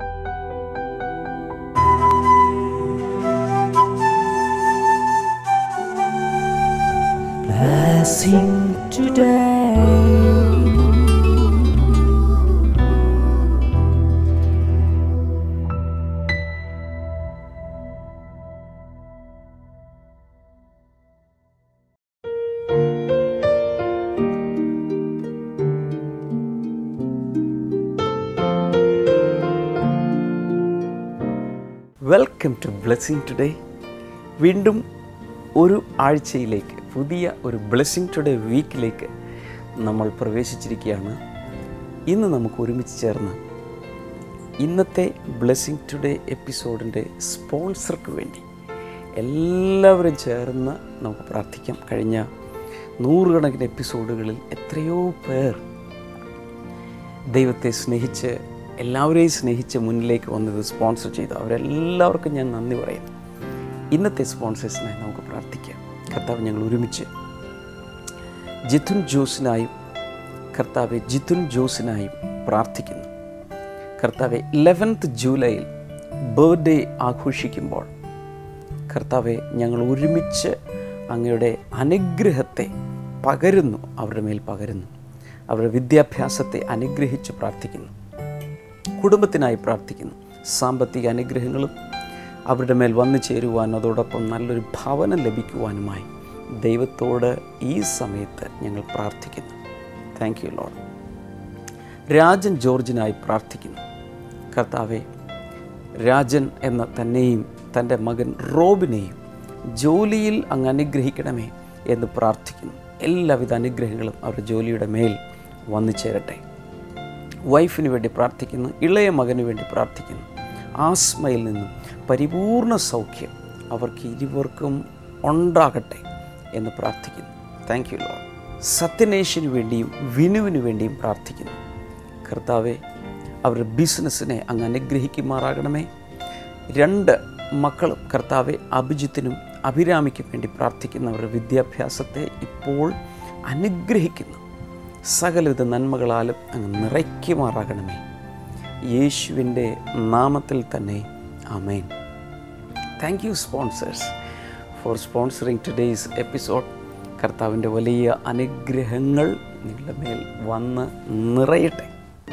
Blessing today. Welcome to Blessing Today വീണ്ടും ഒരു ആഴ്ചയിലേക്ക് പുതിയ ഒരു ബ്ലെസ്സിങ് ടുഡേ വീക്കിലേക്ക് നമ്മൾ പ്രവേശിച്ചിരിക്കുകയാണ് ഇന്ന് നമുക്ക് ഒരുമിച്ച് ചേർന്ന് ഇന്നത്തെ ബ്ലെസ്സിങ് ടുഡേ എപ്പിസോഡിൻ്റെ സ്പോൺസർക്ക് വേണ്ടി എല്ലാവരും ചേർന്ന് നമുക്ക് പ്രാർത്ഥിക്കാം കഴിഞ്ഞ നൂറുകണക്കിന് എപ്പിസോഡുകളിൽ എത്രയോ പേർ ദൈവത്തെ സ്നേഹിച്ച് എല്ലാവരെയും സ്നേഹിച്ച് മുന്നിലേക്ക് വന്നത് സ്പോൺസർ ചെയ്തു അവരെല്ലാവർക്കും ഞാൻ നന്ദി പറയുന്നു ഇന്നത്തെ സ്പോൺസേഴ്സിനായി നമുക്ക് പ്രാർത്ഥിക്കാം കർത്താവ് ഞങ്ങൾ ഒരുമിച്ച് ജിത്തുൻ ജോസിനായും കർത്താവെ ജിത്തുൻ ജോസിനായും പ്രാർത്ഥിക്കുന്നു കർത്താവെ ഇലവൻത്ത് ജൂലൈയിൽ ബർത്ത്ഡേ ആഘോഷിക്കുമ്പോൾ കർത്താവെ ഞങ്ങൾ ഒരുമിച്ച് അങ്ങയുടെ അനുഗ്രഹത്തെ പകരുന്നു അവരുടെ മേൽ പകരുന്നു അവരുടെ വിദ്യാഭ്യാസത്തെ അനുഗ്രഹിച്ച് പ്രാർത്ഥിക്കുന്നു കുടുംബത്തിനായി പ്രാർത്ഥിക്കുന്നു സാമ്പത്തിക അനുഗ്രഹങ്ങളും അവരുടെ മേൽ വന്നു ചേരുവാനും അതോടൊപ്പം നല്ലൊരു ഭവനം ലഭിക്കുവാനുമായി ദൈവത്തോട് ഈ സമയത്ത് ഞങ്ങൾ പ്രാർത്ഥിക്കുന്നു താങ്ക് യു ലോഡ് രാജൻ ജോർജിനായി പ്രാർത്ഥിക്കുന്നു കർത്താവെ രാജൻ എന്ന തന്നെയും തൻ്റെ മകൻ റോബിനെയും ജോലിയിൽ അങ്ങ് അനുഗ്രഹിക്കണമേ എന്ന് പ്രാർത്ഥിക്കുന്നു എല്ലാവിധ അനുഗ്രഹങ്ങളും അവരുടെ ജോലിയുടെ മേൽ വന്നു ചേരട്ടെ വൈഫിന് വേണ്ടി പ്രാർത്ഥിക്കുന്നു ഇളയ മകന് വേണ്ടി പ്രാർത്ഥിക്കുന്നു ആസ്മയിൽ നിന്നും പരിപൂർണ സൗഖ്യം അവർക്ക് ഇരുവർക്കും ഉണ്ടാകട്ടെ എന്ന് പ്രാർത്ഥിക്കുന്നു താങ്ക് യു ലോഡ് സത്യനേഷിന് വേണ്ടിയും വിനുവിന് വേണ്ടിയും പ്രാർത്ഥിക്കുന്നു കർത്താവെ അവരുടെ ബിസിനസ്സിനെ അങ്ങ് അനുഗ്രഹിക്കുമാറാകണമേ രണ്ട് മക്കളും കർത്താവെ അഭിജിത്തിനും അഭിരാമിക്കും വേണ്ടി പ്രാർത്ഥിക്കുന്ന അവരുടെ വിദ്യാഭ്യാസത്തെ ഇപ്പോൾ അനുഗ്രഹിക്കുന്നു സകലവിധ നന്മകളാലും അങ്ങ് നിറയ്ക്കുമാറാകണമേ യേശുവിൻ്റെ നാമത്തിൽ തന്നെ ആമേൻ thank you sponsors for sponsoring today's episode കർത്താവിൻ്റെ വലിയ അനുഗ്രഹങ്ങൾ നിങ്ങളുടെ മേൽ വന്ന് നിറയട്ടെ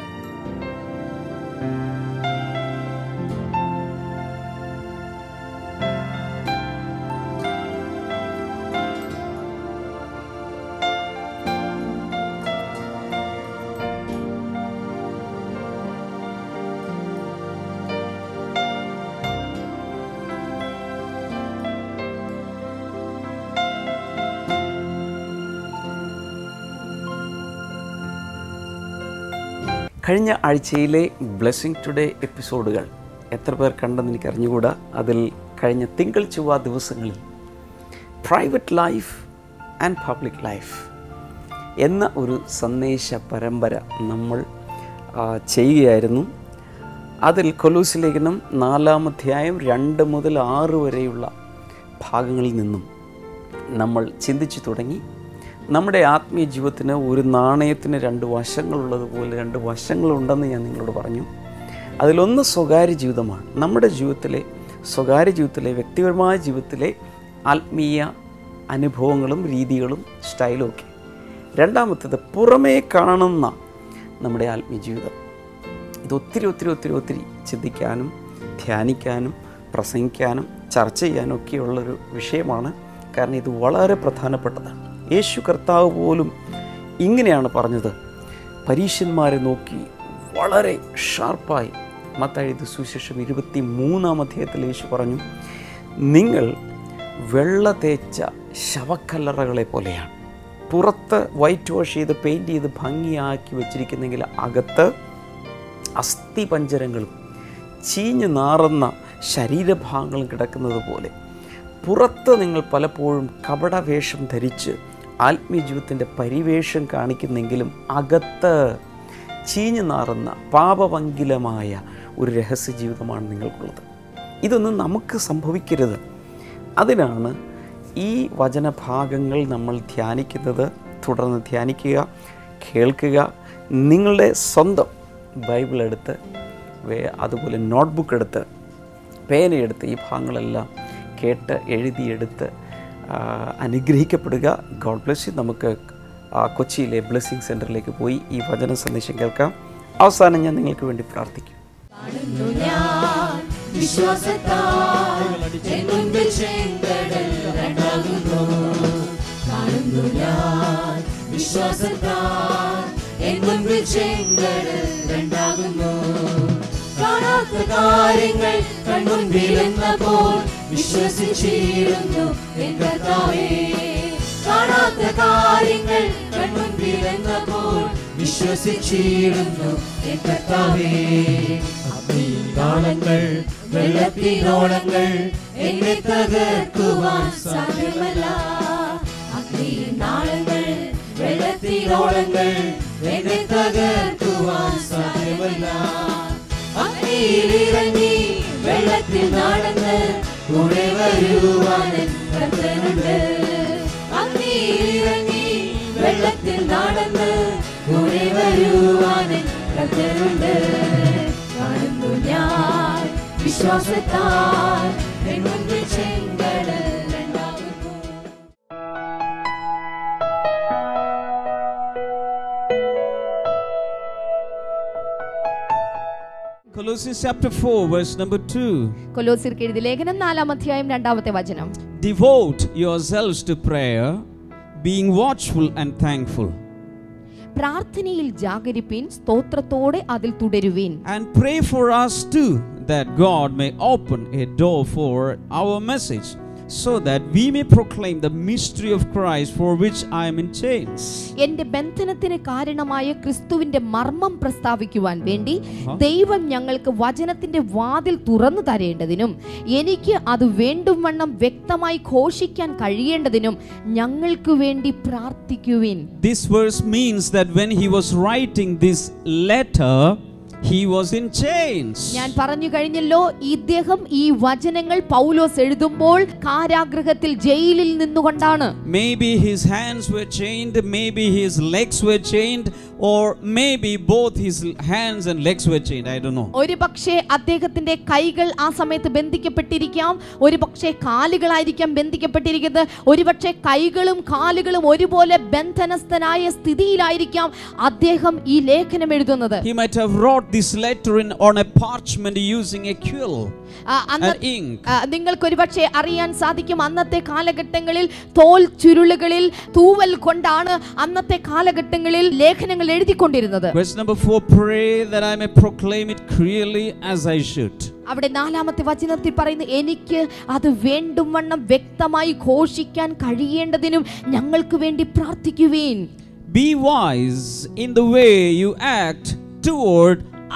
കഴിഞ്ഞ ആഴ്ചയിലെ ബ്ലെസ്സിങ് ടുഡേ എപ്പിസോഡുകൾ എത്ര പേർ കണ്ടെന്ന് എനിക്ക് അറിഞ്ഞുകൂടാ അതിൽ കഴിഞ്ഞ തിങ്കൾ ചൊവ്വ ദിവസങ്ങളിൽ private life and public life എന്ന ഒരു സന്ദേശ പരമ്പര നമ്മൾ ആ, ചെയ്യുകയായിരുന്നു അതിൽ കൊലൂസ് ലേഖനം നാലാം അധ്യായം രണ്ട് മുതൽ ആറ് വരെയുള്ള ഭാഗങ്ങളിൽ നിന്നും നമ്മൾ ചിന്തിച്ചു തുടങ്ങി നമ്മുടെ ആത്മീയ ജീവിതത്തിന് ഒരു നാണയത്തിന് രണ്ട് വശങ്ങളുള്ളതുപോലെ രണ്ട് വശങ്ങളുണ്ടെന്ന് ഞാൻ നിങ്ങളോട് പറഞ്ഞു അതിലൊന്ന് സ്വകാര്യ ജീവിതമാണ് നമ്മുടെ ജീവിതത്തിലെ സ്വകാര്യ ജീവിതത്തിലെ വ്യക്തിപരമായ ജീവിതത്തിലെ ആത്മീയ അനുഭവങ്ങളും രീതികളും സ്റ്റൈലും ഒക്കെ രണ്ടാമത്തേത് പുറമേ കാണുന്ന നമ്മുടെ ആത്മീയ ജീവിതം ഇത് ഒത്തിരി ഒത്തിരി ഒത്തിരി ഒത്തിരി ചിന്തിക്കാനും ധ്യാനിക്കാനും പ്രസംഗിക്കാനും ചർച്ച ചെയ്യാനും ഒക്കെയുള്ളൊരു വിഷയമാണ് കാരണം ഇത് വളരെ പ്രധാനപ്പെട്ടതാണ് യേശു കർത്താവ് പോലും ഇങ്ങനെയാണ് പറഞ്ഞത് പരീക്ഷന്മാരെ നോക്കി വളരെ ഷാർപ്പായി മത്തായത് സുശേഷം ഇരുപത്തി മൂന്നാം അധ്യായത്തിൽ യേശു പറഞ്ഞു നിങ്ങൾ വെള്ള തേച്ച ശവക്കല്ലറകളെ പോലെയാണ് പുറത്ത് വൈറ്റ് വാഷ് ചെയ്ത് പെയിൻറ് ചെയ്ത് ഭംഗിയാക്കി വെച്ചിരിക്കുന്നെങ്കിൽ അകത്ത് അസ്ഥിപഞ്ചരങ്ങളും ചീഞ്ഞ് നാറുന്ന ശരീരഭാഗങ്ങളും കിടക്കുന്നത് പോലെ പുറത്ത് നിങ്ങൾ പലപ്പോഴും കപടവേഷം ധരിച്ച് ആത്മീയ ജീവിതത്തിൻ്റെ പരിവേഷം കാണിക്കുന്നെങ്കിലും അകത്ത് ചീഞ്ഞു നാറുന്ന പാപഭംഗിലമായ ഒരു രഹസ്യ ജീവിതമാണ് നിങ്ങൾക്കുള്ളത് ഇതൊന്നും നമുക്ക് സംഭവിക്കരുത് അതിനാണ് ഈ വചനഭാഗങ്ങൾ നമ്മൾ ധ്യാനിക്കുന്നത് തുടർന്ന് ധ്യാനിക്കുക കേൾക്കുക നിങ്ങളുടെ സ്വന്തം ബൈബിൾ എടുത്ത് വേ അതുപോലെ നോട്ട്ബുക്ക് എടുത്ത് പേനയെടുത്ത് ഈ ഭാഗങ്ങളെല്ലാം കേട്ട് എഴുതിയെടുത്ത് ആ, അനുഗ്രഹിക്കപ്പെടുക ഗോഡ് ബ്ലെസ് യു നമുക്ക് ആ, കൊച്ചിയിലെ ബ്ലെസ്സിങ് സെൻറ്ററിലേക്ക് പോയി ഈ വചന സന്ദേശം കേൾക്കാം അവസാനം ഞാൻ നിങ്ങൾക്ക് വേണ്ടി പ്രാർത്ഥിക്കും കാണുന്നു ഞാൻ വിശ്വാസത്താൽ എൻ മുൻപിൽ ചെങ്കടൽ രണ്ടാകുന്നു കാണുന്നു ഞാൻ വിശ്വാസത്താൽ എൻ മുൻപിൽ ചെങ്കടൽ രണ്ടാകുന്നു കാണാത്ത കാര്യങ്ങൾ കൺമുൻപിലെന്നപ്പോൾ വിശ്വസിച്ചിരുന്നു എൻ കർത്താവേ കാണാത്ത കാര്യങ്ങൾ കൺമുൻപിലെന്നപ്പോൾ വിശ്വസിച്ചിരുന്നു എൻ കർത്താവേ അഗ്നിനാളങ്ങൾ വെള്ളത്തിനോളങ്ങൾ എന്നെ തകർക്കുവാൻ സാധ്യമല്ല അഗ്നിനാളങ്ങൾ വെള്ളത്തിനോളങ്ങൾ എന്നെ തകർക്കുവാൻ സാധ്യമല്ല അഗ്നിയിലിറങ്ങി വെള്ളത്തിൽ നടന്ന് കൂടെ വരുവാൻ കർത്തനുണ്ട് അഗ്നിയിലിറങ്ങി വെള്ളത്തിൽ നടന്ന് കൂടെ വരുവാൻ കർത്തനുണ്ട് കാണുന്നു ഞാൻ വിശ്വാസത്താൽ എൻ മുൻപിൽ ചെങ്കടൽ രണ്ടാകുന്നു Colossians chapter 4, verse number 2. കൊലോസിർക്ക് എഴുതി ലേഖനം നാലാം അധ്യായം രണ്ടാമത്തെ വചനം Devote yourselves to prayer, being watchful and thankful. പ്രാർത്ഥനയിൽ ജാഗരിപ്പിൻ സ്തോത്രത്തോടെ അതിൽ തുടരുവിൻ And pray for us too, that God may open a door for our message, so that we may proclaim the mystery of Christ for which I am in chains. എന്റെ ബന്ധനത്തിന് കാരണമായ ക്രിസ്തുവിന്റെ മർമ്മം പ്രസ്താവിക്കുവാൻ വേണ്ടി ദൈവം ഞങ്ങൾക്ക് വചനത്തിന്റെ വാതിൽ തുറന്നു തരേണ്ടതിനും എനിക്ക് അത് വേണ്ടും വണ്ണം വ്യക്തമായി ഘോഷിക്കാൻ കഴിയേണ്ടതിനും ഞങ്ങൾക്ക് വേണ്ടി പ്രാർത്ഥിക്കുവിൻ This verse means that when he was writing this letter, he was in chains. ഞാൻ പറഞ്ഞു കഴിഞ്ഞല്ലോ ഇദ്ദേഹം ഈ വചനങ്ങൾ പൗലോസ് എഴുതുമ്പോൾ കാരാഗ്രഹത്തിൽ ജയിലിൽ നിന്നുകൊണ്ടാണ് Maybe his hands were chained, maybe his legs were chained, or maybe both his hands and legs were chained. I don't know. ഒരു പക്ഷേ അദ്ദേഹത്തിന്റെ കൈകൾ ആ സമയത്ത് ബന്ധിക്കപ്പെട്ടിരിക്കാം ഒരു പക്ഷേ കാലുകളായിരിക്കാം ബന്ധിക്കപ്പെട്ടിരിക്കുന്നത് ഒരു പക്ഷേ കൈകളും കാലുകളും ഒരുപോലെ ബന്ധനസ്ഥനായ സ്ഥിതിയിലായിരിക്കാം അദ്ദേഹം ഈ ലേഖനം എഴുതുന്നത് He might have wrote this letter in on a parchment using a quill ആ, അന്ന് and ink. ആ, നിങ്ങൾക്കൊരു പക്ഷേ അറിയാൻ സാധിക്കും അന്നത്തെ കാലഘട്ടങ്ങളിൽ തോൽ ചുരുളുകളിൽ തൂവൽ കൊണ്ടാണ് അന്നത്തെ കാലഘട്ടങ്ങളിൽ ലേഖനങ്ങൾ എഴുതിക്കൊണ്ടിരുന്നത് Verse number 4 Pray that I may proclaim it clearly as I should. അവിടെ നാലാമത്തെ വചനത്തിൽ പറയുന്നു എനിക്ക് അത് വേണ്ടും വണ്ണം വ്യക്തമായി ഘോഷിക്കാൻ കഴിയേണ്ടതിനും ഞങ്ങൾക്ക് വേണ്ടി പ്രാർത്ഥിക്കുവേൻ Be wise in the way you act toward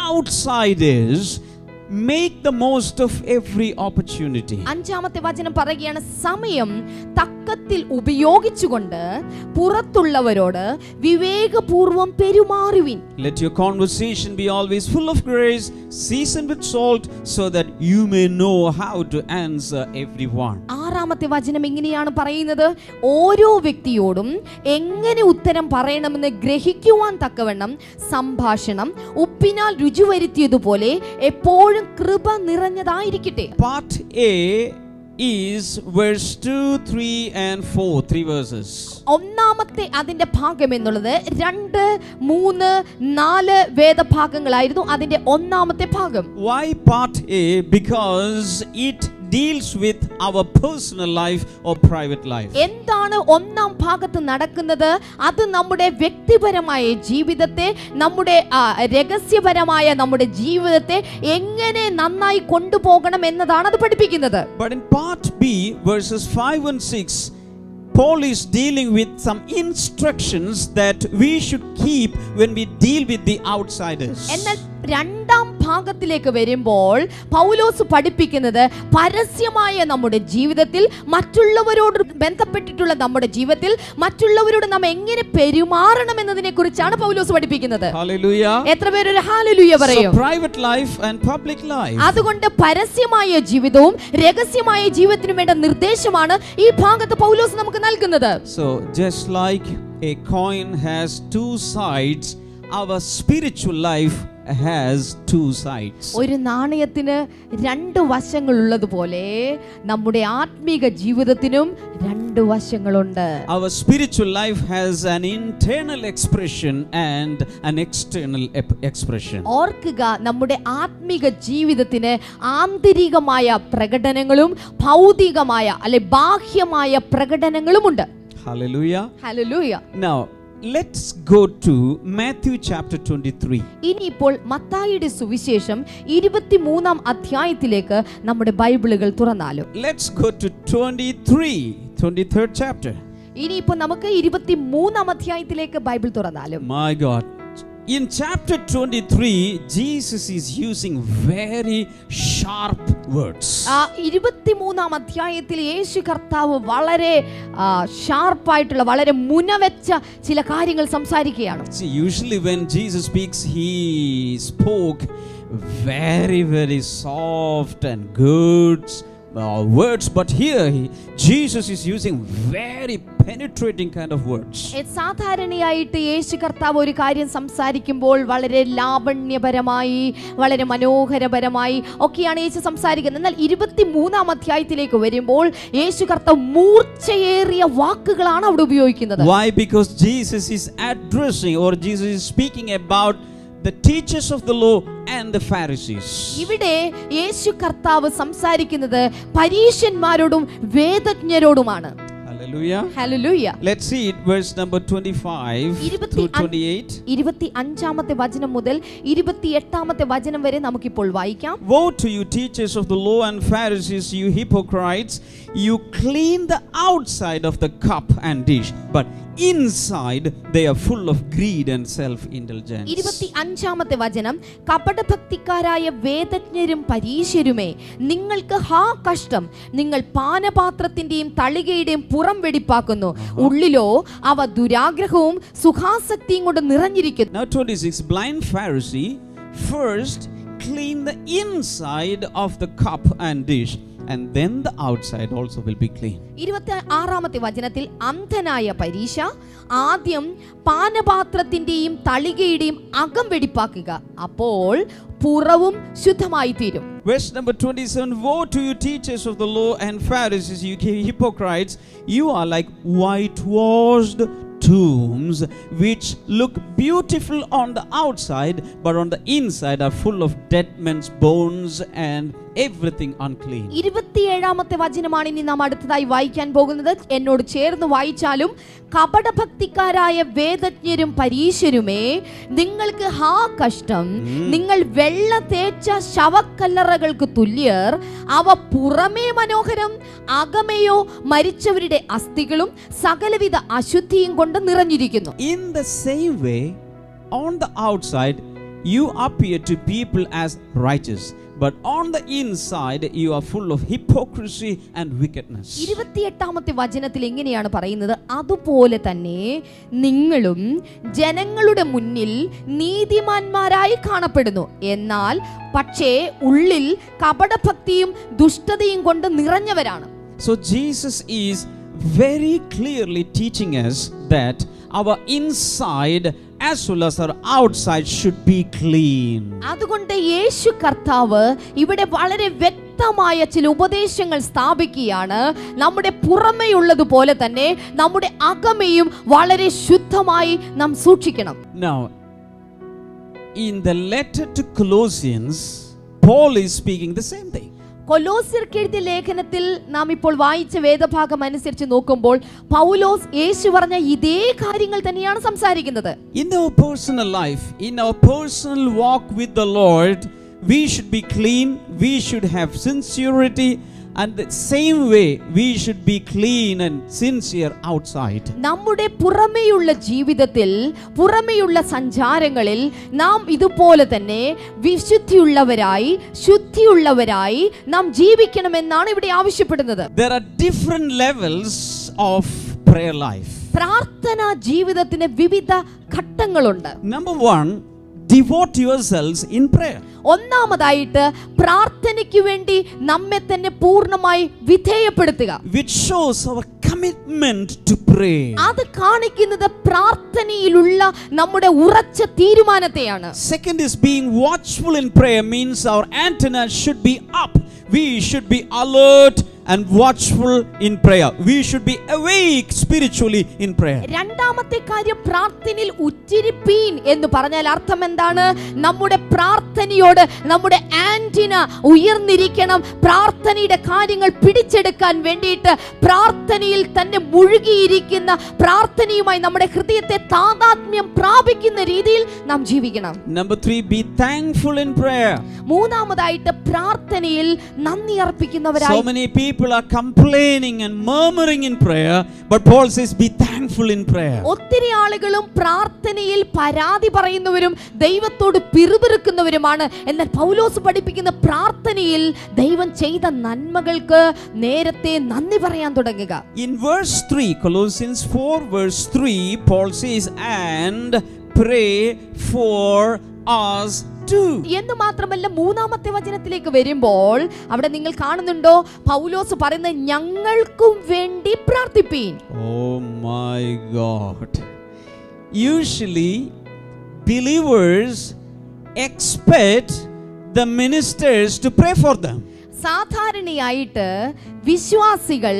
outsiders. Make the most of every opportunity. അഞ്ചാമത്തെ വചനം പറയുകയാണ് സമയം തക്കത്തിൽ ഉപയോഗിച്ചുകൊണ്ട് പുറത്തുള്ളവരോട് വിവേകപൂർവം പെരുമാറുവിൻ Let your conversation be always full of grace, seasoned with salt, so that you may know how to answer everyone. ആറാമത്തെ വചനം എങ്ങനെയാണ് പറയുന്നത് ഓരോ വ്യക്തിയോടും എങ്ങനെ ഉത്തരം പറയണമെന്ന് ഗ്രഹിക്കുവാൻ തക്കവണ്ണം സംഭാഷണം ഉപ്പിനാൽ രുചി വരുത്തിയതുപോലെ എപ്പോഴും കൃപ നിറഞ്ഞതായിരിക്കട്ടെ Part A is verse 2, 3, and 4. Three verses. ഒന്നാമത്തെ അതിന്റെ ഭാഗം എന്നുള്ളത് രണ്ട് മൂന്ന് നാല് വേദഭാഗങ്ങളായിരുന്നു അതിന്റെ ഒന്നാമത്തെ ഭാഗം Why part A? Because it deals with our personal life or private life. എന്താണ് ഒന്നാം ഭാഗത്ത് നടക്കുന്നത് അത് നമ്മുടെ വ്യക്തിപരമായ ജീവിതത്തെ നമ്മുടെ ആ, രഹസ്യപരമായ നമ്മുടെ ജീവിതത്തെ എങ്ങനെ നന്നായി കൊണ്ടുപോകണം എന്നതാണ് അത് പഠിപ്പിക്കുന്നത് But in part B, verses 5 and 6, Paul is dealing with some instructions that we should keep when we deal with the outsiders. എന്നാൽ രണ്ടാം ഭാഗത്തിലേക്ക് വരുമ്പോൾ പൗലോസ് പഠിപ്പിക്കുന്നത് പരസ്യമായ നമ്മുടെ ജീവിതത്തിൽ മറ്റുള്ളവരോട് ബന്ധപ്പെട്ടിട്ടുള്ള നമ്മുടെ ജീവിതത്തിൽ മറ്റുള്ളവരോട് നാം എങ്ങനെ പെരുമാറണം എന്നതിനെ കുറിച്ചാണ് പൗലോസ് പഠിപ്പിക്കുന്നത് Hallelujah. എത്ര പേരൊരു ഹാലലുയ പറയും So, private life and public life. അതുകൊണ്ട് പരസ്യമായ ജീവിതവും രഹസ്യമായ ജീവിതത്തിനും വേണ്ട നിർദ്ദേശമാണ് ഈ ഭാഗത്ത് പൗലോസ് നമുക്ക് നൽകുന്നത് So, just like a coin has two sides, our spiritual life has two sides. ഒരു നാണയത്തിന് രണ്ട് വശങ്ങളുള്ളതുപോലെ നമ്മുടെ ആത്മീക ജീവിതത്തിനും രണ്ട് വശങ്ങളുണ്ട് Our spiritual life has an internal expression and an external ep- expression. ഓർക്കുക നമ്മുടെ ആത്മീക ജീവിതത്തിന് ആന്തരികമായ പ്രകടനങ്ങളും ഭൗതികമായ അല്ലെ ബാഹ്യമായ പ്രകടനങ്ങളുമുണ്ട് Hallelujah. Hallelujah Now, let's go to Matthew chapter 23. ഇനിയിപ്പോൾ മത്തായിയുടെ സുവിശേഷം ഇരുപത്തിമൂന്നാം അധ്യായത്തിലേക്ക് നമ്മുടെ ബൈബിളുകൾ തുറന്നാലും Let's go to 23, 23rd chapter. ഇനിയിപ്പോൾ നമുക്ക് ഇരുപത്തിമൂന്നാം അധ്യായത്തിലേക്ക് ബൈബിൾ തുറന്നാലും My God. In chapter 23, Jesus is using very sharp words. ആ ഇരുപത്തിമൂന്നാം അധ്യായത്തിൽ യേശു കർത്താവ് വളരെ ആ, ഷാർപ്പായിട്ടുള്ള വളരെ മുനവെച്ച ചില കാര്യങ്ങൾ സംസാരിക്കുകയാണ് See, usually when Jesus speaks, he spoke very, very soft and good uh, words, but here he, Jesus is using very penetrating kind of words. ഏ, സാധാരണയായിട്ട് യേശു കർത്താവ് ഒരു കാര്യം സംസാരിക്കുമ്പോൾ വളരെ ലാവണ്യപരമായി വളരെ മനോഹരപരമായി ഒക്കെയാണ് യേശു സംസാരിക്കുന്നത് എന്നാൽ ഇരുപത്തി മൂന്നാം അധ്യായത്തിലേക്ക് വരുമ്പോൾ യേശു കർത്താവ് മൂർച്ചയേറിയ വാക്കുകളാണ് അവിടെ ഉപയോഗിക്കുന്നത് Why? Because Jesus is addressing or Jesus is speaking about the teachers of the law and the Pharisees. ഇവിടെ യേശു കർത്താവ് സംസാരിക്കുന്നത് പരീശന്മാരോടും വേദജ്ഞരോടുമാണ് Hallelujah. Hallelujah Let's see it, verse number 25 ഇരുപത്തി through അഞ്ച്- 28. ഇരുപത്തി അഞ്ചാമത്തെ വചനം മുതൽ ഇരുപത്തി എട്ടാമത്തെ വചനം വരെ നമുക്കിപ്പോൾ വായിക്കാം Woe to you, teachers of the law and Pharisees, you hypocrites! You clean the outside of the cup and dish, but inside they are full of greed and self indulgence. ഇരുപത്തി അഞ്ചാമത്തെ വചനം കപടഭക്തിക്കാരായ വേദജ്ഞരും പരീശരുമേ നിങ്ങൾക്ക് ഹാ കഷ്ടം നിങ്ങൾ പാനപാത്രത്തിന്റെയും തളികയുടെയും പുറം വെടിപ്പാക്കുന്നു ഉള്ളിലോ അവ ദുരാഗ്രഹവും സുഖാസക്തിയും കൊണ്ട് നിറഞ്ഞിരിക്കുന്നു Now, 26 blind Pharisee first clean the inside of the cup and dish, and then the outside also will be clean. ഇരുപത്തി ആറാമത്തെ വചനത്തിൽ അന്ധനായ പരീശ ആദ്യം പാനപാത്രത്തിന്റെയും തളികയുടെയും അകം വെടിപ്പാക്കുക അപ്പോൾ പുറവും ശുദ്ധമായി തീരും Verse number 27 Woe to you, teachers of the law and Pharisees, you hypocrites! You are like whitewashed tombs, which look beautiful on the outside, but on the inside are full of dead men's bones and everything unclean. ഇരുപത്തിയേഴാമത്തെ വചനമാണ് ഇനി നാം അടുത്തതായി വായിക്കാൻ പോകുന്നത് എന്നോട് ചേർന്ന് വായിച്ചാലും കപടഭക്തിക്കാരായ വേദജ്ഞരും പരീശരുമേ നിങ്ങൾക്ക് ഹാ കഷ്ടം നിങ്ങൾ വെള്ള തേച്ച ശവക്കല്ലറകൾക്ക് തുല്യർ അവ പുറമേ മനോഹരം അകമയോ മരിച്ചവരുടെ അസ്ഥികളും സകലവിധ അശുദ്ധിയും കൊണ്ട് നിറഞ്ഞിരിക്കുന്നു In the same way, on the outside, you appear to people as righteous, but on the inside, you are full of hypocrisy and wickedness. ഇരുപത്തിയെട്ടാമത്തെ വചനത്തിൽ എങ്ങനെയാണ് പറയുന്നത് അതുപോലെ തന്നെ നിങ്ങളും ജനങ്ങളുടെ മുന്നിൽ നീതിമാന്മാരായി കാണപ്പെടുന്നു എന്നാൽ പക്ഷേ ഉള്ളിൽ കപടഭക്തിയും ദുഷ്ടതയും കൊണ്ട് നിറഞ്ഞവരാണ് So, Jesus is very clearly teaching us that our inside as well as our outside should be clean. അതുകൊണ്ട് യേശു കർത്താവ് ഇവിടെ വളരെ വ്യക്തമായ ചില ഉപദേശങ്ങൾ സ്ഥാപിക്കുകയാണ് നമ്മുടെ പുറമെയുള്ളതുപോലെ തന്നെ നമ്മുടെ അകമയും വളരെ ശുദ്ധമായി നാം സൂക്ഷിക്കണം Now, in the letter to Colossians, Paul is speaking the same thing. കൊലോസ്യർക്ക് എഴുതിയ ലേഖനത്തിൽ നാം ഇപ്പോൾ വായിച്ച വേദഭാഗം അനുസരിച്ച് നോക്കുമ്പോൾ പൗലോസ് യേശു പറഞ്ഞ ഇതേ കാര്യങ്ങൾ തന്നെയാണ് സംസാരിക്കുന്നത് In our personal life, in our personal walk with the Lord, we should be clean, we should have sincerity, and the same way we should be clean and sincere outside. നമ്മുടെ പുറമെയുള്ള ജീവിതത്തിൽ പുറമെയുള്ള സഞ്ചാരങ്ങളിൽ നാം ഇതുപോലെ തന്നെ വിശുദ്ധിയുള്ളവരായി ശുദ്ധിയുള്ളവരായി നാം ജീവിക്കണമെന്നാണ് ഇവിടെ ആവശ്യപ്പെടുന്നത് There are different levels of prayer life. പ്രാർത്ഥന ജീവിതത്തിന് വിവിധ ഘട്ടങ്ങളുണ്ട് Number one, devote yourselves in prayer. ഒന്നാമതായിട്ട് പ്രാർത്ഥനയ്ക്ക് വേണ്ടി നമ്മെ തന്നെ പൂർണ്ണമായി വിധേയപ്പെടുത്തുക which shows our commitment to pray. അത് കാണിക്കുന്നത് പ്രാർത്ഥനയിലുള്ള നമ്മുടെ ഉറച്ച തീരുമാനത്തെയാണ് Second is being watchful in prayer means our antenna should be up. We should be alert and watchful in prayer. We should be awake spiritually in prayer. രണ്ടാമത്തെ കാര്യം പ്രാർത്ഥനയിൽ ഉച്ചിരിപ്പീൻ എന്ന് പറഞ്ഞാൽ അർത്ഥം എന്താണ് നമ്മുടെ പ്രാർത്ഥനയോട് നമ്മുടെ ആന്റിന ഉയർന്നിരിക്കണം പ്രാർത്ഥനയുടെ കാര്യങ്ങൾ പിടിച്ചെടുക്കാൻ വേണ്ടിയിട്ട് പ്രാർത്ഥനയിൽ തന്നെ മുഴുകിയിരിക്കുന്ന പ്രാർത്ഥനയുമായി നമ്മുടെ ഹൃദയത്തെ താതാത്മ്യം പ്രാപിക്കുന്ന രീതിയിൽ നാം ജീവിക്കണം Number three, be thankful in prayer. മൂന്നാമതായിട്ട് പ്രാർത്ഥനയിൽ നന്ദി So അർപ്പിക്കുന്നവരായി many people are complaining and murmuring in prayer, but Paul says, be thankful in prayer. ഒത്തിരി ആളുകളും പ്രാർത്ഥനയിൽ പരാതി പറയുന്നവരും ദൈവത്തോട് പിറുപിറുക്കുന്നവരുമാണ് എന്നാൽ പൗലോസ് പഠിപ്പിക്കുന്ന പ്രാർത്ഥനയിൽ ദൈവം ചെയ്ത നന്മകൾക്ക് നേരത്തെ നന്ദി പറയാൻ തുടങ്ങുക In verse 3, Colossians 4, verse 3, Paul says, and pray for us too. എന്ന് മാത്രമല്ല മൂന്നാമത്തെ വചനത്തിലേക്ക് വരുമ്പോൾ അവിടെ നിങ്ങൾ കാണുന്നുണ്ടോ പൗലോസ് പറയുന്നത് ഞങ്ങൾക്കും വേണ്ടി പ്രാർത്ഥിപ്പീൻ Oh my God. Usually, believers expect the ministers to pray for them. സാധാരണയായിട്ട് വിശ്വാസികൾ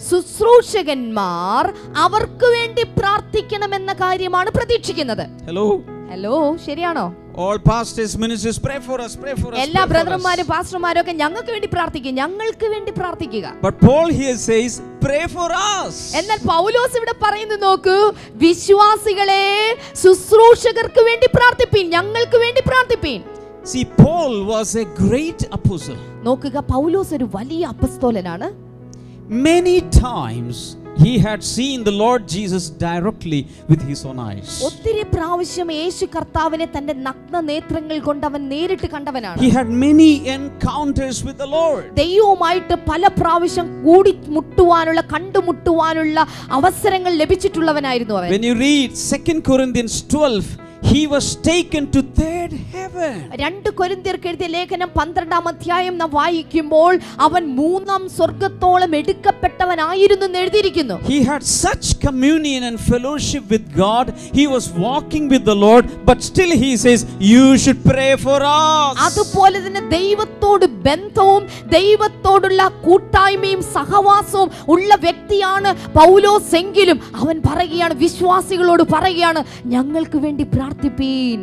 ശുശ്രൂഷകന്മാർ അവർക്ക് വേണ്ടി പ്രാർത്ഥിക്കണമെന്ന കാര്യമാണ് പ്രതീക്ഷിക്കുന്നത് Hello? ഹലോ ശരിയാണോ All pastors, ministers, pray for us, pray for us. എല്ലാ pray for us. ബ്രദർമാരും പാസ്റ്റർമാരും ഒക്കെ ഞങ്ങൾക്ക് വേണ്ടി പ്രാർത്ഥിക്കും ഞങ്ങൾക്ക് വേണ്ടി പ്രാർത്ഥിക്കുക But Paul here says, pray for us. എന്നാൽ പൗലോസ് ഇവിടെ പറയുന്നു നോക്കൂ വിശ്വാസികളെ ശുശ്രൂഷകർക്ക് വേണ്ടി പ്രാർത്ഥിപ്പീൻ ഞങ്ങൾക്ക് വേണ്ടി പ്രാർത്ഥിപ്പീൻ See, Paul was a great apostle. നോക്കുക പൗലോസ് ഒരു വലിയ അപ്പസ്തോലനാണ് Many times he had seen the Lord Jesus directly with his own eyes. ഒത്തിരി പ്രാവശ്യം യേശു കർത്താവിനെ തന്റെ നഗ്ന നേത്രങ്ങൾ കൊണ്ട് അവൻ നേരിട്ട് കണ്ടവനാണ് He had many encounters with the Lord. ദൈവവുമായിട്ട് പല പ്രാവശ്യം കൂടി മുട്ടുവാനുള്ള കണ്ടുമുട്ടുവാനുള്ള അവസരങ്ങൾ ലഭിച്ചിട്ടുള്ളവനായിരുന്നു അവൻ When you read 2 Corinthians 12, he was taken to third heaven. രണ്ട് കൊരിന്ത്യർക്ക് എഴുതിയ ലേഖനം പന്ത്രണ്ടാം അധ്യായം നാം വായിക്കുമ്പോൾ അവൻ മൂന്നാം സ്വർഗത്തോളം എടുക്കപ്പെട്ടവനായിരുന്നു എന്ന് എഴുതിയിരിക്കുന്നു He had such communion and fellowship with God. He was walking with the Lord, but still he says, You should pray for us. അതുപോലെ തന്നെ ദൈവത്തോട് ബന്ധവും ദൈവത്തോടുള്ള കൂട്ടായ്മയും സഹവാസവും ഉള്ള വ്യക്തിയാണ് പൗലോസ് എങ്കിലും അവൻ പറയുകയാണ് വിശ്വാസികളോട് പറയുകയാണ് ഞങ്ങൾക്ക് വേണ്ടി പ്രാർത്ഥിപ്പീൻ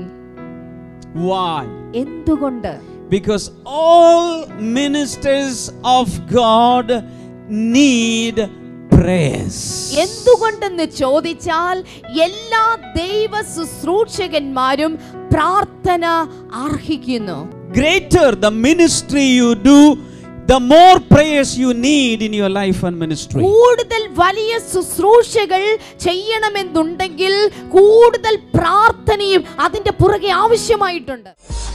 Why? എന്തുകൊണ്ട് Because all ministers of God need prayers. എന്തുകൊണ്ടെന്ന് ചോദിച്ചാൽ എല്ലാ ദൈവ ശുശ്രൂഷകന്മാരും പ്രാർത്ഥന അർഹിക്കുന്നു Greater the ministry you do, the more prayers you need in your life and ministry. കൂടുതൽ വലിയ ശുശ്രൂഷകൾ ചെയ്യണമെന്നുണ്ടെങ്കിൽ കൂടുതൽ പ്രാർത്ഥനയും അതിന്റെ പുറകെ ആവശ്യമായിട്ടുണ്ട്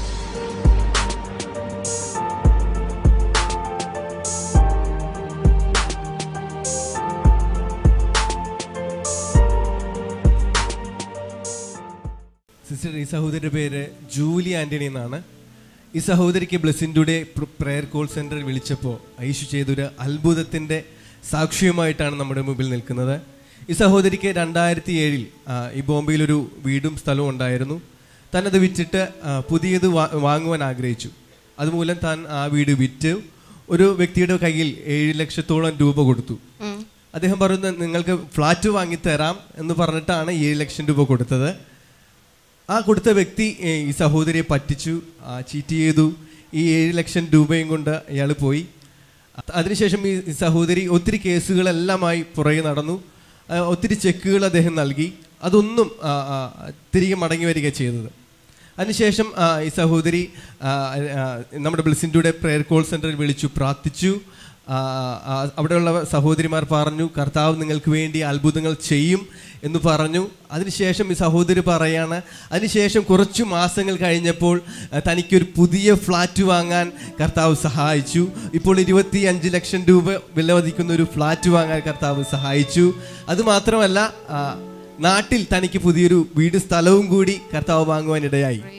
സിസ്റ്റർ ഈ സഹോദരിയുടെ പേര് ജൂലി ആന്റണി എന്നാണ് ഈ സഹോദരിക്ക് ബ്ലെസ്സിൻ്റെ പ്രെയർ കോൾ സെന്ററിൽ വിളിച്ചപ്പോൾ ഐഷു ചെയ്തൊരു അത്ഭുതത്തിൻ്റെ സാക്ഷ്യമായിട്ടാണ് നമ്മുടെ മുമ്പിൽ നിൽക്കുന്നത് ഈ സഹോദരിക്ക് രണ്ടായിരത്തി ഏഴിൽ ഈ ബോംബെയിലൊരു വീടും സ്ഥലവും ഉണ്ടായിരുന്നു താൻ അത് വിറ്റിട്ട് ആ, പുതിയത് വാ- വാങ്ങുവാൻ ആഗ്രഹിച്ചു അതുമൂലം താൻ ആ വീട് വിറ്റ് ഒരു വ്യക്തിയുടെ കയ്യിൽ ഏഴ് ലക്ഷത്തോളം രൂപ കൊടുത്തു അദ്ദേഹം പറഞ്ഞു നിങ്ങൾക്ക് ഫ്ലാറ്റ് വാങ്ങി തരാം എന്ന് പറഞ്ഞിട്ടാണ് ഏഴ് ലക്ഷം രൂപ കൊടുത്തത് ആ കൊടുത്ത വ്യക്തി ഏ, ഈ സഹോദരിയെ പറ്റിച്ചു ആ, ചീറ്റ് ചെയ്തു ഈ ഏഴ് ലക്ഷം രൂപയും കൊണ്ട് അയാൾ പോയി അ- അതിനുശേഷം ഈ ഈ സഹോദരി ഒത്തിരി കേസുകളെല്ലാമായി പുറകെ നടന്നു ആ, ഒത്തിരി ചെക്കുകൾ അദ്ദേഹം നൽകി അതൊന്നും ആ, ആ, തിരികെ മടങ്ങി വരിക ചെയ്തത് അതിനുശേഷം ആ, ഈ സഹോദരി ആ, ആ, നമ്മുടെ ബ്ലിസിൻ്റെ പ്രെയർ കോൾ സെൻറ്ററിൽ വിളിച്ചു പ്രാർത്ഥിച്ചു ആ, ആ, അവിടെയുള്ള സഹോദരിമാർ പറഞ്ഞു കർത്താവ് നിങ്ങൾക്ക് വേണ്ടി അത്ഭുതങ്ങൾ ചെയ്യും എന്ന് പറഞ്ഞു അതിനുശേഷം ഈ സഹോദരി പറയാണ് അതിനുശേഷം കുറച്ചു മാസങ്ങൾ കഴിഞ്ഞപ്പോൾ ആ, തനിക്കൊരു പുതിയ ഫ്ലാറ്റ് വാങ്ങാൻ കർത്താവ് സഹായിച്ചു ഇപ്പോൾ ഇരുപത്തി അഞ്ച് ലക്ഷം രൂപ വില മതിക്കുന്ന ഒരു ഫ്ലാറ്റ് വാങ്ങാൻ കർത്താവ് സഹായിച്ചു അതുമാത്രമല്ല ആ, നാട്ടിൽ തനിക്ക് പുതിയൊരു വീട് സ്ഥലവും കൂടി കർത്താവ് വാങ്ങുവാനിടയായി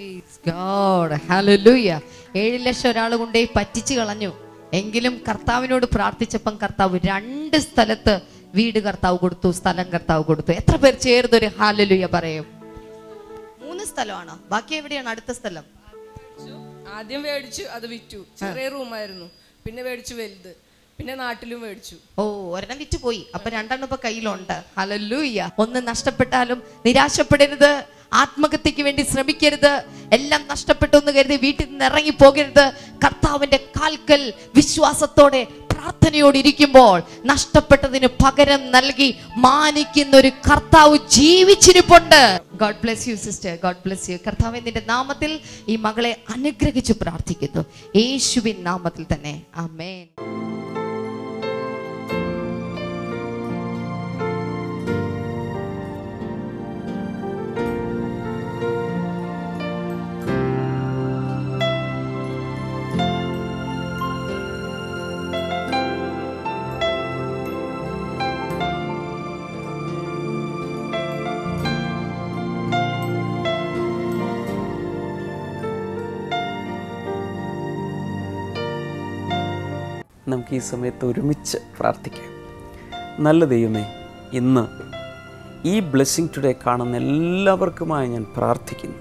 ഗോഡ് ഹല്ലേലൂയ ഏഴ് ലക്ഷം ഒരാൾ കൊണ്ടേ പറ്റിച്ചു കളഞ്ഞു എങ്കിലും കർത്താവിനോട് പ്രാർത്ഥിച്ചപ്പം കർത്താവ് രണ്ട് സ്ഥലത്ത് വീട് കർത്താവ് കൊടുത്തു സ്ഥലം കർത്താവ് കൊടുത്തു എത്ര പേർ ചേർന്നൊരു ഹാലലുയ പറയും മൂന്ന് സ്ഥലമാണോ ബാക്കി എവിടെയാണ് അടുത്ത സ്ഥലം ആദ്യം മേടിച്ചു അത് വിറ്റു ചെറിയ റൂമായിരുന്നു പിന്നെ മേടിച്ചു വലുത് പിന്നെ നാട്ടിലും മേടിച്ചു ഓ ഒരെണ്ണം വിറ്റ് പോയി അപ്പൊ രണ്ടെണ്ണം ഇപ്പൊ കയ്യിലുണ്ട് ഹലല്ലൂയ്യ ഒന്ന് നഷ്ടപ്പെട്ടാലും നിരാശപ്പെടരുത് ആത്മഹത്യക്ക് വേണ്ടി ശ്രമിക്കരുത് എല്ലാം നഷ്ടപ്പെട്ടു എന്ന് കരുതി വീട്ടിൽ നിന്ന് ഇറങ്ങി പോകരുത് കർത്താവിന്റെ കാൽക്കൽ വിശ്വാസത്തോടെ പ്രാർത്ഥനയോടെ ഇരിക്കുമ്പോൾ നഷ്ടപ്പെട്ടതിന് പകരം നൽകി മാനിക്കുന്ന ഒരു കർത്താവ് ജീവിച്ചിരിപ്പുണ്ട് God bless you sister God bless you കർത്താവ് നിന്റെ നാമത്തിൽ ഈ മകളെ അനുഗ്രഹിച്ചു പ്രാർത്ഥിക്കുന്നു യേശുവിൻ നാമത്തിൽ തന്നെ ആമേൻ നമുക്ക് ഈ സമയത്ത് ഒരുമിച്ച് പ്രാർത്ഥിക്കാം നല്ല ദൈവമേ ഇന്ന് ഈ ബ്ലെസ്സിങ് ടുഡേ കാണുന്ന എല്ലാവർക്കുമായി ഞാൻ പ്രാർത്ഥിക്കുന്നു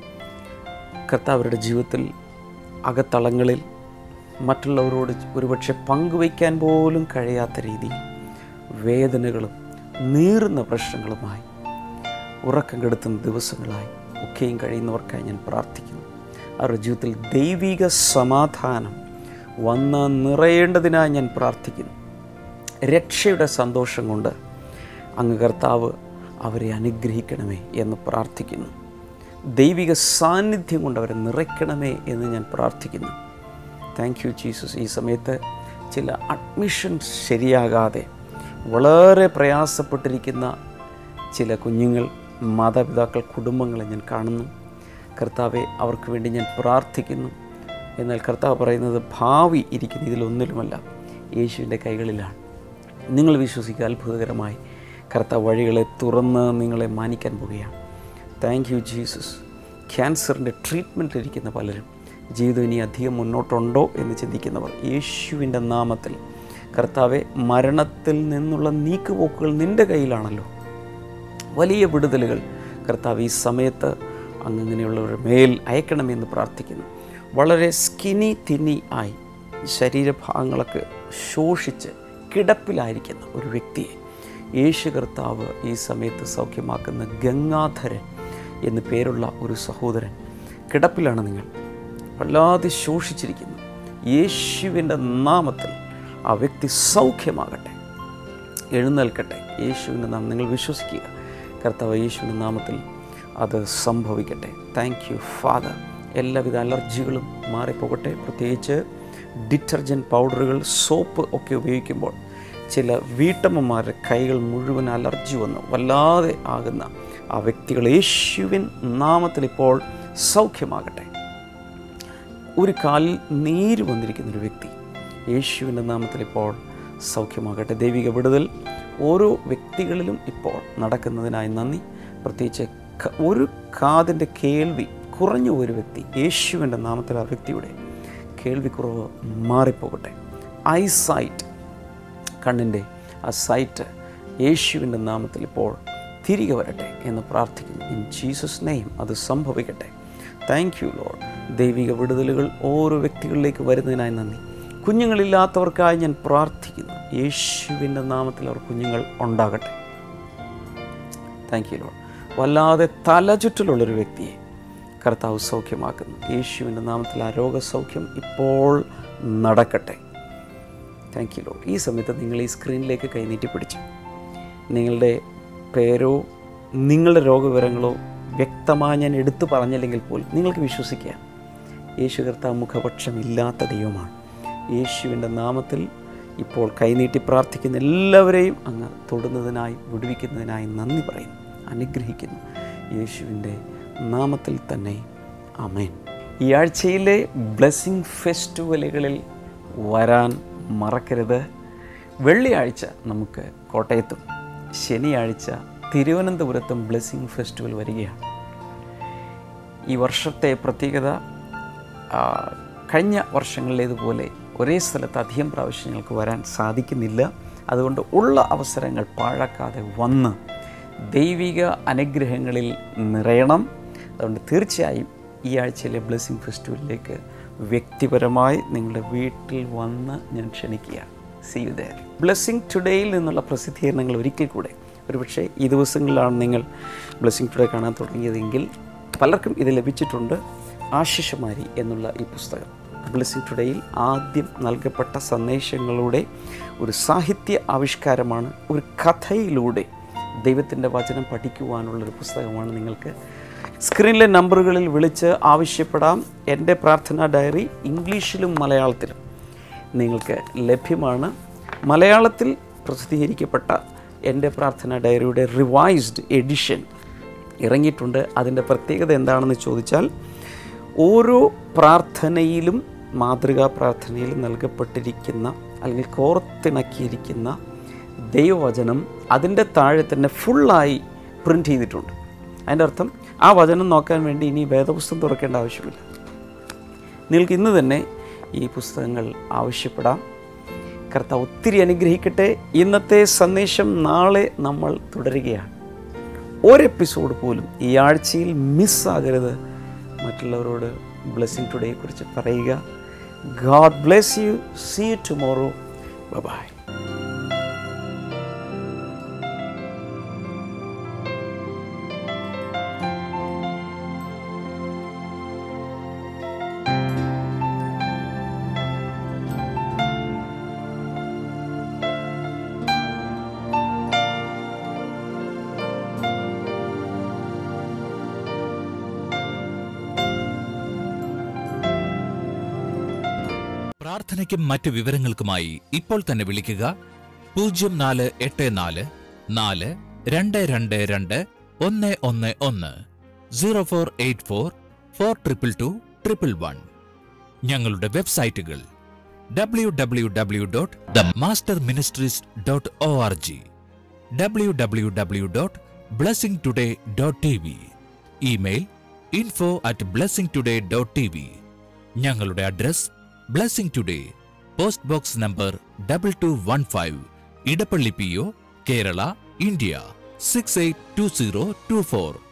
കർത്താവരുടെ ജീവിതത്തിൽ അകത്തളങ്ങളിൽ മറ്റുള്ളവരോട് ഒരുപക്ഷെ പങ്കുവയ്ക്കാൻ പോലും കഴിയാത്ത രീതിയിൽ വേദനകളും നീറുന്ന പ്രശ്നങ്ങളുമായി ഉറക്കം കെടുത്തുന്ന ദിവസങ്ങളായി ഒക്കെയും കഴിയുന്നവർക്കായി ഞാൻ പ്രാർത്ഥിക്കുന്നു അവരുടെ ജീവിതത്തിൽ ദൈവിക സമാധാനം വന്ന് നിറയേണ്ടതിനായി ഞാൻ പ്രാർത്ഥിക്കുന്നു രക്ഷയുടെ സന്തോഷം കൊണ്ട് അങ്ങ് കർത്താവ് അവരെ അനുഗ്രഹിക്കണമേ എന്ന് പ്രാർത്ഥിക്കുന്നു ദൈവിക സാന്നിധ്യം കൊണ്ട് അവരെ നിറയ്ക്കണമേ എന്ന് ഞാൻ പ്രാർത്ഥിക്കുന്നു താങ്ക് യു ജീസസ് ഈ സമയത്ത് ചില അഡ്മിഷൻ ശരിയാകാതെ വളരെ പ്രയാസപ്പെട്ടിരിക്കുന്ന ചില കുഞ്ഞുങ്ങൾ മാതാപിതാക്കൾ കുടുംബങ്ങളെ ഞാൻ കാണുന്നു കർത്താവെ അവർക്ക് വേണ്ടി ഞാൻ പ്രാർത്ഥിക്കുന്നു എന്നാൽ കർത്താവ് പറയുന്നത് ഭാവി ഇരിക്കുന്ന ഇതിലൊന്നിലുമല്ല യേശുവിൻ്റെ കൈകളിലാണ് നിങ്ങൾ വിശ്വസിക്കുക അത്ഭുതകരമായി കർത്താവ് വഴികളെ തുറന്ന് നിങ്ങളെ മാനിക്കാൻ പോവുകയാണ് താങ്ക് യു ജീസസ് ക്യാൻസറിൻ്റെ ട്രീറ്റ്മെൻറ്റിലിരിക്കുന്ന പലരും ജീവിതം ഇനി അധികം മുന്നോട്ടുണ്ടോ എന്ന് ചിന്തിക്കുന്നവർ യേശുവിൻ്റെ നാമത്തിൽ കർത്താവെ മരണത്തിൽ നിന്നുള്ള നീക്കുപോക്കുകൾ നിൻ്റെ കയ്യിലാണല്ലോ വലിയ വിടുതലുകൾ കർത്താവ് ഈ സമയത്ത് അങ്ങ് ഇങ്ങനെയുള്ളവരുടെ മേൽ അയക്കണമെന്ന് പ്രാർത്ഥിക്കുന്നു വളരെ സ്കിനി തിന്നി ആയി ശരീരഭാഗങ്ങളൊക്കെ ശോഷിച്ച് കിടപ്പിലായിരിക്കുന്ന ഒരു വ്യക്തിയെ യേശു കർത്താവ് ഈ സമയത്ത് സൗഖ്യമാക്കുന്ന ഗംഗാധരൻ എന്ന് പേരുള്ള ഒരു സഹോദരൻ കിടപ്പിലാണ് നിങ്ങൾ വല്ലാതെ ശോഷിച്ചിരിക്കുന്നു യേശുവിൻ്റെ നാമത്തിൽ ആ വ്യക്തി സൗഖ്യമാകട്ടെ എഴുന്നേൽക്കട്ടെ യേശുവിൻ്റെ നാമം നിങ്ങൾ വിശ്വസിക്കുക കർത്താവ് യേശുവിൻ്റെ നാമത്തിൽ അത് സംഭവിക്കട്ടെ താങ്ക് യു ഫാദർ എല്ലാവിധ അലർജികളും മാറിപ്പോകട്ടെ പ്രത്യേകിച്ച് ഡിറ്റർജൻറ്റ് പൗഡറുകൾ സോപ്പ് ഒക്കെ ഉപയോഗിക്കുമ്പോൾ ചില വീട്ടമ്മമാരുടെ കൈകൾ മുഴുവൻ അലർജി വന്ന് വല്ലാതെ ആകുന്ന ആ വ്യക്തികൾ യേശുവിൻ നാമത്തിൽ ഇപ്പോൾ സൗഖ്യമാകട്ടെ ഒരു കാലിൽ നീര് വന്നിരിക്കുന്ന ഒരു വ്യക്തി യേശുവിൻ്റെ നാമത്തിൽ ഇപ്പോൾ സൗഖ്യമാകട്ടെ ദൈവിക വിടുതൽ ഓരോ വ്യക്തികളിലും ഇപ്പോൾ നടക്കുന്നതിനായി നന്ദി പ്രത്യേകിച്ച് ക- ഒരു കാതിൻ്റെ കേൾവി കുറഞ്ഞ ഒരു വ്യക്തി യേശുവിൻ്റെ നാമത്തിൽ ആ വ്യക്തിയുടെ കേൾവിക്കുറവ് മാറിപ്പോകട്ടെ ഐസൈറ്റ് കണ്ണിൻ്റെ ആ സൈറ്റ് യേശുവിൻ്റെ നാമത്തിൽ ഇപ്പോൾ തിരികെ വരട്ടെ എന്ന് പ്രാർത്ഥിക്കുന്നു ഇൻ ജീസസ് നെയ്യും അത് സംഭവിക്കട്ടെ താങ്ക് യു ലോഡ് ദൈവിക വിടുതലുകൾ ഓരോ വ്യക്തികളിലേക്ക് വരുന്നതിനായി നന്ദി കുഞ്ഞുങ്ങളില്ലാത്തവർക്കായി ഞാൻ പ്രാർത്ഥിക്കുന്നു യേശുവിൻ്റെ നാമത്തിൽ അവർ കുഞ്ഞുങ്ങൾ ഉണ്ടാകട്ടെ താങ്ക് യു ലോഡ് വല്ലാതെ തലചുറ്റലുള്ളൊരു വ്യക്തിയെ കർത്താവ് സൗഖ്യമാക്കുന്നു യേശുവിൻ്റെ നാമത്തിൽ ആ രോഗസൗഖ്യം ഇപ്പോൾ നടക്കട്ടെ താങ്ക് യു ലോഡ് ഈ സമയത്ത് നിങ്ങൾ ഈ സ്ക്രീനിലേക്ക് കൈനീട്ടി പിടിച്ചു നിങ്ങളുടെ പേരോ നിങ്ങളുടെ രോഗവിവരങ്ങളോ വ്യക്തമായി ഞാൻ എടുത്തു പറഞ്ഞില്ലെങ്കിൽ പോലും നിങ്ങൾക്ക് വിശ്വസിക്കാം യേശു കർത്താവ് മുഖപക്ഷമില്ലാത്ത ദൈവമാണ് യേശുവിൻ്റെ നാമത്തിൽ ഇപ്പോൾ കൈനീട്ടി പ്രാർത്ഥിക്കുന്ന എല്ലാവരെയും അങ്ങ് തൊടുന്നതിനായി വിടുവിക്കുന്നതിനായി നന്ദി പറയുന്നു അനുഗ്രഹിക്കുന്നു യേശുവിൻ്റെ നാമത്തിൽ തന്നെ അമേൻ ഈ ആഴ്ചയിലെ ബ്ലെസ്സിങ് ഫെസ്റ്റിവലുകളിൽ വരാൻ മറക്കരുത് വെള്ളിയാഴ്ച നമുക്ക് കോട്ടയത്തും ശനിയാഴ്ച തിരുവനന്തപുരത്തും ബ്ലെസ്സിങ് ഫെസ്റ്റിവൽ വരികയാണ് ഈ വർഷത്തെ പ്രത്യേകത ആ, കഴിഞ്ഞ വർഷങ്ങളിലേതുപോലെ ഒരേ സ്ഥലത്ത് അധികം പ്രാവശ്യം ഞങ്ങൾക്ക് വരാൻ സാധിക്കുന്നില്ല അതുകൊണ്ട് ഉള്ള അവസരങ്ങൾ പാഴാക്കാതെ വന്ന് ദൈവിക അനുഗ്രഹങ്ങളിൽ നിറയണം അതുകൊണ്ട് തീർച്ചയായും ഈ ആഴ്ചയിലെ ബ്ലെസ്സിങ് ഫെസ്റ്റിവലിലേക്ക് വ്യക്തിപരമായി നിങ്ങളുടെ വീട്ടിൽ വന്ന് ഞാൻ ക്ഷണിക്കുകയാണ് സി യു ദയർ ബ്ലെസ്സിങ് ടുഡേയിൽ നിന്നുള്ള പ്രസിദ്ധീകരണങ്ങൾ ഒരിക്കൽ കൂടെ ഒരുപക്ഷെ ഈ ദിവസങ്ങളിലാണ് നിങ്ങൾ ബ്ലെസ്സിങ് ടുഡേ കാണാൻ തുടങ്ങിയതെങ്കിൽ പലർക്കും ഇത് ലഭിച്ചിട്ടുണ്ട് ആശിഷമാരി എന്നുള്ള ഈ പുസ്തകം ബ്ലെസ്സിങ് ടുഡേയിൽ ആദ്യം നൽകപ്പെട്ട സന്ദേശങ്ങളുടെ ഒരു സാഹിത്യ ആവിഷ്കാരമാണ് ഒരു കഥയിലൂടെ ദൈവത്തിൻ്റെ വചനം പഠിക്കുവാനുള്ളൊരു പുസ്തകമാണ് നിങ്ങൾക്ക് സ്ക്രീനിലെ നമ്പറുകളിൽ വിളിച്ച് ആവശ്യപ്പെടാം എൻ്റെ പ്രാർത്ഥനാ ഡയറി ഇംഗ്ലീഷിലും മലയാളത്തിലും നിങ്ങൾക്ക് ലഭ്യമാണ് മലയാളത്തിൽ പ്രസിദ്ധീകരിക്കപ്പെട്ട എൻ്റെ പ്രാർത്ഥന ഡയറിയുടെ റിവൈസ്ഡ് എഡിഷൻ ഇറങ്ങിയിട്ടുണ്ട് അതിൻ്റെ പ്രത്യേകത എന്താണെന്ന് ചോദിച്ചാൽ ഓരോ പ്രാർത്ഥനയിലും മാതൃകാ പ്രാർത്ഥനയിലും നൽകപ്പെട്ടിരിക്കുന്ന അല്ലെങ്കിൽ കോർത്തിണക്കിയിരിക്കുന്ന ദൈവവചനം അതിൻ്റെ താഴെ തന്നെ ഫുള്ളായി പ്രിൻ്റ് ചെയ്തിട്ടുണ്ട് അതിൻ്റെ അർത്ഥം ആ വചനം നോക്കാൻ വേണ്ടി ഇനി വേദപുസ്തകം തുറക്കേണ്ട ആവശ്യമില്ല നിങ്ങൾക്ക് ഇന്ന് തന്നെ ഈ പുസ്തകങ്ങൾ ആവശ്യപ്പെടാം കർത്താവ് ഒത്തിരി അനുഗ്രഹിക്കട്ടെ ഇന്നത്തെ സന്ദേശം നാളെ നമ്മൾ തുടരുകയാണ് ഒരു എപ്പിസോഡ് പോലും ഈ ആഴ്ചയിൽ മിസ്സാകരുത് മറ്റുള്ളവരോട് ബ്ലെസ്സിങ് ടുഡേയെക്കുറിച്ച് പറയുക God bless you see you tomorrow bye പ്രാർത്ഥനയ്ക്കും മറ്റ് വിവരങ്ങൾക്കുമായി ഇപ്പോൾ തന്നെ വിളിക്കുക പൂജ്യം നാല് എട്ട് നാല് നാല് രണ്ട് രണ്ട് രണ്ട് ഒന്ന് ഒന്ന് ഒന്ന് zero four eight four four triple two triple one ഞങ്ങളുടെ വെബ്സൈറ്റുകൾ W W W dot the master ministries dot O R G W W W dot Blessing Today dot T V email info at Blessing Today dot T V ഞങ്ങളുടെ address Blessing Today post box number double two one five Edappally P O Kerala India six eight two zero two four